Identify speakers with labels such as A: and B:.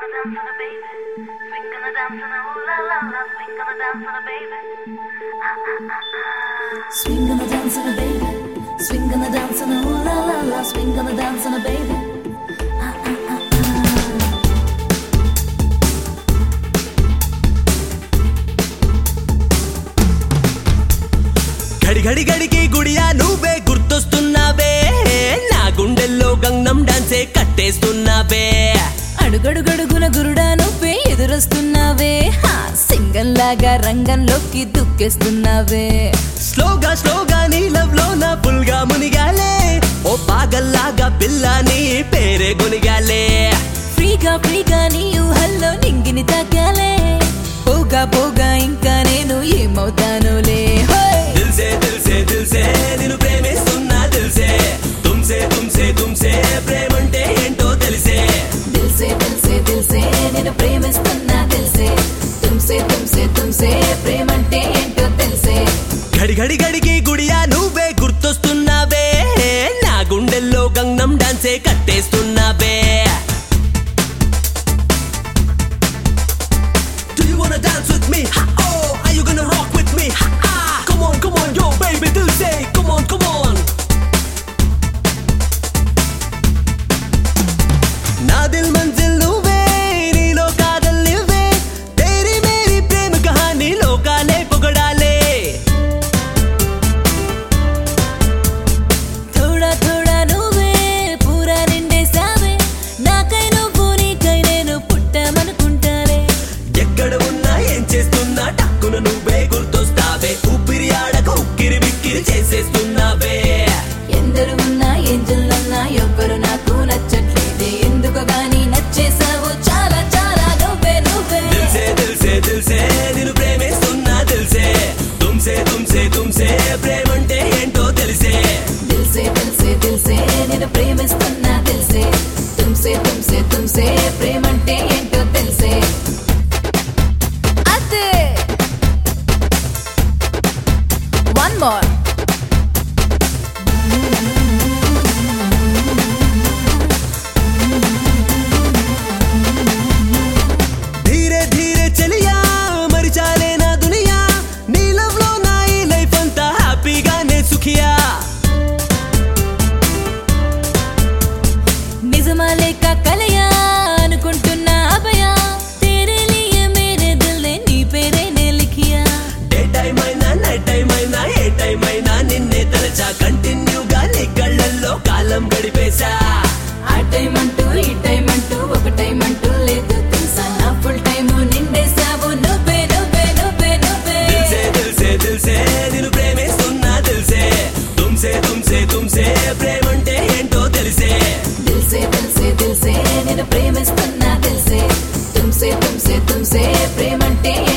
A: dance on the baby. Swing on the dance on the ooh la la la. Swing on the dance on the baby.
B: Swing on the dance on a baby. Swing on the dance on a ooh la la la. Swing on the dance on a baby. Ah, ah, ah, ah.
C: గడి గడి గడికి గుడియా నువ్వే గుర్తొస్తున్నావే నా గుండెల్లో గంగం డాన్సే కట్టేస్తున్నావే
B: అడుగడుగడుగున గురుడా నువ్వే ఎదురొస్తున్నావే హా, సింగంలాగా రంగంలోకి దుక్కేస్తున్నావే
C: స్లోగా స్లోగా నీ లవ్ లో నా ఫుల్ గా మునిగాలే ఓ పాగల్లాగా పిల్ల నీ పేరే గునిగాలే
B: ఫ్రీగా ఫ్రీగా నీ ఊహల్లో నింగిని తాకాలే పోగా పోగా ఇంకా నేను ఏమవుతానులే హోయ్
C: దిల్సే దిల్సే దిల్సే నిన్ను ప్రేమిస్తున్నా దిల్సే తుమ్సే తుమ్సే తుమ్సే ప్రేమంటే ఏంటో తెలిసే
B: దిల్సే దిల్సే దిల్సే నేను ప్రేమిస్తున్నా దిల్సే తుమ్సే తుమ్సే తుమ్సే ప్రేమంటే ఏంటో తెలిసే
C: గడి గడి గడికి గుడియా నువ్వే గుర్తొస్తున్నావే నా గుండెల్లో Gangam డాన్సే కట్టేస్తున్నావే Do you wanna dance with me? Ha, oh, are you gonna rock with me? Ha, ah. Come on, come on, yo, baby, do say, come on, come on. నా దిల్ మంజిల్ నువ్వే నీలో కాదల్ నువ్వే తేరీ మేరీ ప్రేమ కహానీ లోకాలే పొగడాలే
B: థోడా థోడా నువ్వే పూరా నిండేసావే నాకై నువ్వు నీకై నేను పుట్టామనుకుంటానే
C: ఎక్కడ ఉన్నా ఏం చేస్తున్నా టక్కున నువ్వే గుర్తొస్తావే ఊపిరి ఆడక ఉక్కిరి బిక్కిరి చేసేస్తున్నావే
B: ఎందరు ఉన్నా ఏంజల్లున్నా ఎవ్వరు నాకు నచ్చట్లేదే ఎందుకు గాని నచ్చేసావు చాలా చాలా నువ్వే నువ్వే
C: దిల్సే దిల్సే దిల్సే నేను ప్రేమిస్తున్నా దిల్సే తుమ్సే తుమ్సే తుమ్సే ప్రేమంటే ఏంటో తెలిసే
B: దిల్సే దిల్సే దిల్సే నేను ప్రేమిస్తున్నా దిల్సే తుమ్సే తుమ్సే తుమ్సే ప్రేమంటే ఏంటో తెలిసే అదే వన్ మోర్
C: ధీరే ధీరే చలియా మరి చాలే నా దునియా నీ లవ్ లో నా ఈ లైఫ్ అంతా హ్యాపీగానే సుఖియా
B: నిజమా లేక కలయా అనుకుంటున్నా అభయా తేరే లియే మేరే దిల్ నే నీ పేరే నే లిఖియా
C: డే టైం అయినా నైట్ టైం అయినా ఏ టైం అయినా నిన్నే తలచా కంటిన్యూగా నీ కళ్ళల్లో కాలం గడిపేశా
B: ఆ టైం అంటూ ఈ టైం అంటూ ఒక టైం అంటూ లేదు తెలుసా నా ఫుల్ టైం నిండేసావు నువ్వే నువ్వే నువ్వే నువ్వే
C: దిల్సే దిల్సే దిల్సే నేను ప్రేమిస్తున్నా దిల్సే తుమ్సే తుమ్సే తుమ్సే ప్రేమంటే ఏంటో తెలిసే
B: దిల్సే దిల్సే దిల్సే నేను ప్రేమిస్తున్నా దిల్సే తుమ్సే తుమ్సే తుమ్సే ప్రేమంటే